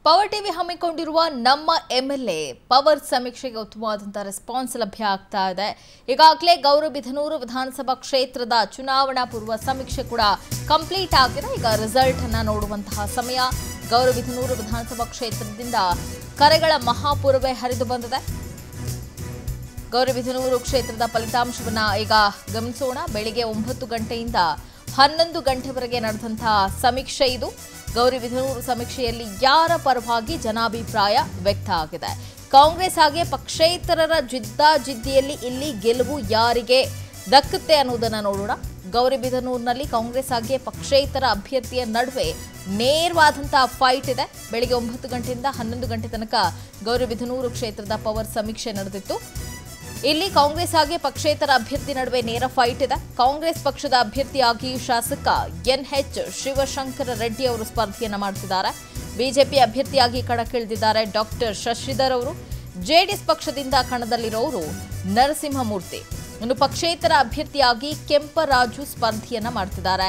power TV ಹಮ್ಮಿಕೊಂಡಿರುವ ನಮ್ಮ MLA power ಸಮೀಕ್ಷೆಗೆ ಉತ್ತಮವಾದಂತಹ ರೆಸ್ಪಾನ್ಸ್ ಲಭ್ಯ ಆಗ್ತಾ ಇದೆ ಈಗಾಗಲೇ ಗೌರಬಿದನೂರು ವಿಧಾನಸಭಾ ಕ್ಷೇತ್ರದ ಚುನಾವಣಾ ಪೂರ್ವ ಸಮೀಕ್ಷೆ ಕೂಡ ಕಂಪ್ಲೀಟ್ ಆಗಿದೆ ಈಗ ರಿಸಲ್ಟ್ ಅನ್ನ ನೋಡುವಂತಹ ಸಮಯ ಗೌರಬಿದನೂರು ವಿಧಾನಸಭಾ ಕ್ಷೇತ್ರದಿಂದ ಕರೆಗಳ ಮಹಾಪೂರ್ವೇ ಹರಿದು ಬಂದಿದೆ ಗೌರಬಿದನೂರು ಕ್ಷೇತ್ರದ ಫಲಿತಾಂಶವನ್ನ ಈಗ ಗಮನಿಸೋಣ ಬೆಳಿಗ್ಗೆ ಒಂಬತ್ತು ಗಂಟೆಯಿಂದ ಹನ್ನೊಂದು ಗಂಟೆವರೆಗೆ ನಡೆದಂತಹ ಸಮೀಕ್ಷೆ ಇದು ಗೌರಿಬಿದನೂರು ಸಮೀಕ್ಷೆಯಲ್ಲಿ ಯಾರ ಪರವಾಗಿ ಜನಾಭಿಪ್ರಾಯ ವ್ಯಕ್ತ ಆಗಿದೆ ಕಾಂಗ್ರೆಸ್ ಹಾಗೆ ಪಕ್ಷೇತರರ ಜಿದ್ದಾಜಿದ್ದಿಯಲ್ಲಿ ಇಲ್ಲಿ ಗೆಲುವು ಯಾರಿಗೆ ದಕ್ಕುತ್ತೆ ಅನ್ನೋದನ್ನ ನೋಡೋಣ ಗೌರಿಬಿದನೂರಿನಲ್ಲಿ ಕಾಂಗ್ರೆಸ್ ಹಾಗೆ ಪಕ್ಷೇತರ ಅಭ್ಯರ್ಥಿಯ ನಡುವೆ ನೇರವಾದಂತಹ ಫೈಟ್ ಇದೆ ಬೆಳಿಗ್ಗೆ ಒಂಬತ್ತು ಗಂಟೆಯಿಂದ ಹನ್ನೊಂದು ಗಂಟೆ ತನಕ ಗೌರಿಬಿದನೂರು ಕ್ಷೇತ್ರದ ಪವರ್ ಸಮೀಕ್ಷೆ ನಡೆದಿತ್ತು ಇಲ್ಲಿ ಕಾಂಗ್ರೆಸ್ ಹಾಗೆ ಪಕ್ಷೇತರ ಅಭ್ಯರ್ಥಿ ನಡುವೆ ನೇರ ಫೈಟ್ ಇದೆ ಕಾಂಗ್ರೆಸ್ ಪಕ್ಷದ ಅಭ್ಯರ್ಥಿಯಾಗಿ ಶಾಸಕ ಎನ್ಎಚ್ ಶಿವಶಂಕರ ರೆಡ್ಡಿ ಅವರು ಸ್ಪರ್ಧೆಯನ್ನ ಮಾಡ್ತಿದ್ದಾರೆ ಬಿಜೆಪಿ ಅಭ್ಯರ್ಥಿಯಾಗಿ ಕಣಕ್ಕಿಳಿದಿದ್ದಾರೆ ಡಾಕ್ಟರ್ ಶಶಿಧರ್ ಅವರು ಜೆಡಿಎಸ್ ಪಕ್ಷದಿಂದ ಕಣದಲ್ಲಿರೋರು ನರಸಿಂಹಮೂರ್ತಿ ಇನ್ನು ಪಕ್ಷೇತರ ಅಭ್ಯರ್ಥಿಯಾಗಿ ಕೆಂಪರಾಜು ಸ್ಪರ್ಧೆಯನ್ನ ಮಾಡ್ತಿದ್ದಾರೆ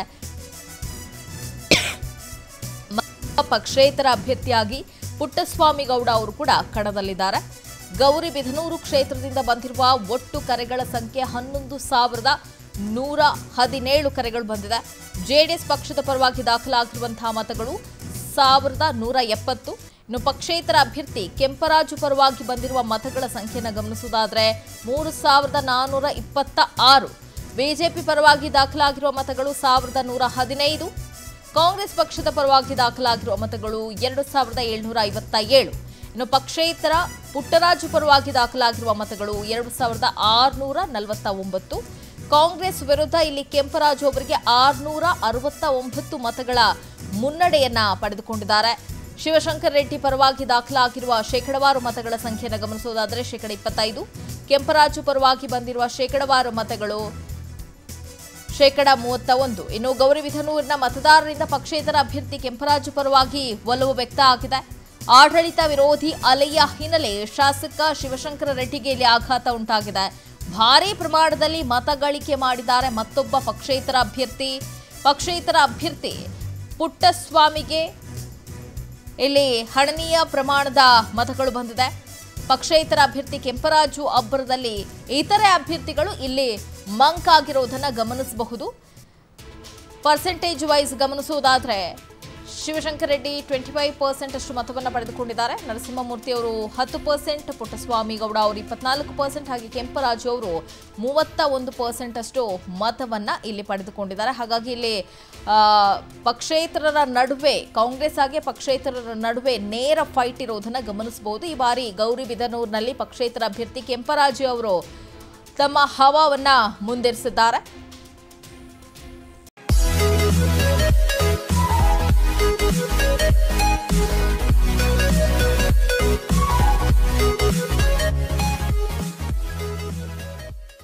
ಪಕ್ಷೇತರ ಅಭ್ಯರ್ಥಿಯಾಗಿ ಪುಟ್ಟಸ್ವಾಮಿ ಗೌಡ ಅವರು ಕೂಡ ಕಣದಲ್ಲಿದ್ದಾರೆ ಗೌರಿಬಿದನೂರು ಕ್ಷೇತ್ರದಿಂದ ಬಂದಿರುವ ಒಟ್ಟು ಕರೆಗಳ ಸಂಖ್ಯೆ ಹನ್ನೊಂದು ಸಾವಿರದ ನೂರ ಹದಿನೇಳು ಕರೆಗಳು ಬಂದಿದೆ ಜೆಡಿಎಸ್ ಪಕ್ಷದ ಪರವಾಗಿ ದಾಖಲಾಗಿರುವಂತಹ ಮತಗಳು ಸಾವಿರದ ನೂರ ಎಪ್ಪತ್ತು ಇನ್ನು ಪಕ್ಷೇತರ ಅಭ್ಯರ್ಥಿ ಕೆಂಪರಾಜು ಪರವಾಗಿ ಬಂದಿರುವ ಮತಗಳ ಸಂಖ್ಯೆಯನ್ನು ಗಮನಿಸುವುದಾದರೆ ಮೂರು ಸಾವಿರದ ನಾನ್ನೂರ ಇಪ್ಪತ್ತ ಆರು ಬಿಜೆಪಿ ಪರವಾಗಿ ದಾಖಲಾಗಿರುವ ಮತಗಳು ಸಾವಿರದ ನೂರ ಹದಿನೈದು ಕಾಂಗ್ರೆಸ್ ಪಕ್ಷದ ಪರವಾಗಿ ದಾಖಲಾಗಿರುವ ಮತಗಳು ಎರಡು ಸಾವಿರದ ಏಳ್ನೂರ ಐವತ್ತ ಏಳು ಇನ್ನು ಪಕ್ಷೇತರ ಪುಟ್ಟರಾಜು ಪರವಾಗಿ ದಾಖಲಾಗಿರುವ ಮತಗಳು ಎರಡು ಸಾವಿರದ ಆರುನೂರ ನಲವತ್ತ ಒಂಬತ್ತು ಕಾಂಗ್ರೆಸ್ ವಿರುದ್ಧ ಇಲ್ಲಿ ಕೆಂಪರಾಜು ಅವರಿಗೆ ಆರುನೂರ ಅರವತ್ತ ಒಂಬತ್ತು ಮತಗಳ ಮುನ್ನಡೆಯನ್ನ ಪಡೆದುಕೊಂಡಿದ್ದಾರೆ ಶಿವಶಂಕರ್ ರೆಡ್ಡಿ ಪರವಾಗಿ ದಾಖಲಾಗಿರುವ ಶೇಕಡವಾರು ಮತಗಳ ಸಂಖ್ಯೆಯನ್ನು ಗಮನಿಸುವುದಾದರೆ ಶೇಕಡ ಇಪ್ಪತ್ತೈದು ಕೆಂಪರಾಜು ಪರವಾಗಿ ಬಂದಿರುವ ಶೇಕಡವಾರು ಮತಗಳು ಶೇಕಡ ಮೂವತ್ತ ಒಂದು ಇನ್ನು ಗೌರಿಬಿದನೂರಿನ ಮತದಾರರಿಂದ ಪಕ್ಷೇತರ ಅಭ್ಯರ್ಥಿ ಕೆಂಪರಾಜು ಪರವಾಗಿ ಒಲವು ವ್ಯಕ್ತ ಆಗಿದೆ ಆಡಳಿತ ವಿರೋಧಿ ಅಲೆಯ ಹಿನ್ನೆಲೆ ಶಾಸಕ ಶಿವಶಂಕರ ರೆಡ್ಡಿಗೆ ಇಲ್ಲಿ ಆಘಾತ ಉಂಟಾಗಿದೆ ಭಾರೀ ಪ್ರಮಾಣದಲ್ಲಿ ಮತ ಗಳಿಕೆ ಮಾಡಿದ್ದಾರೆ ಮತ್ತೊಬ್ಬ ಪಕ್ಷೇತರ ಅಭ್ಯರ್ಥಿ ಪಕ್ಷೇತರ ಅಭ್ಯರ್ಥಿ ಪುಟ್ಟಸ್ವಾಮಿಗೆ ಇಲ್ಲಿ ಹಣನೀಯ ಪ್ರಮಾಣದ ಮತಗಳು ಬಂದಿದೆ ಪಕ್ಷೇತರ ಅಭ್ಯರ್ಥಿ ಕೆಂಪರಾಜು ಅಬ್ಬರದಲ್ಲಿ ಇತರೆ ಅಭ್ಯರ್ಥಿಗಳು ಇಲ್ಲಿ ಮಂಕ್ ಆಗಿರೋದನ್ನ ಗಮನಿಸಬಹುದು ಪರ್ಸೆಂಟೇಜ್ ವೈಸ್ ಗಮನಿಸುವುದಾದ್ರೆ Shivashankar Reddy twenty five percent ಅಷ್ಟು ಮತವನ್ನು ಪಡೆದುಕೊಂಡಿದ್ದಾರೆ ನರಸಿಂಹಮೂರ್ತಿ ಅವರು ಹತ್ತು ಪರ್ಸೆಂಟ್ ಪುಟ್ಟಸ್ವಾಮಿ ಗೌಡ ಅವರು ಇಪ್ಪತ್ನಾಲ್ಕು ಪರ್ಸೆಂಟ್ ಹಾಗೆ ಕೆಂಪರಾಜು ಅವರು ಮೂವತ್ತ ಒಂದು ಪರ್ಸೆಂಟ್ ಅಷ್ಟು ಮತವನ್ನ ಇಲ್ಲಿ ಪಡೆದುಕೊಂಡಿದ್ದಾರೆ ಹಾಗಾಗಿ ಇಲ್ಲಿ ಆ, ಪಕ್ಷೇತರರ ನಡುವೆ ಕಾಂಗ್ರೆಸ್ ಹಾಗೆ ಪಕ್ಷೇತರರ ನಡುವೆ ನೇರ ಫೈಟ್ ಇರೋದನ್ನ ಗಮನಿಸಬಹುದು ಈ ಬಾರಿ ಗೌರಿಬಿದನೂರಿನಲ್ಲಿ ಪಕ್ಷೇತರ ಅಭ್ಯರ್ಥಿ ಕೆಂಪರಾಜು ಅವರು ತಮ್ಮ ಹವಾವನ್ನ ಮುಂದಿರಿಸಿದ್ದಾರೆ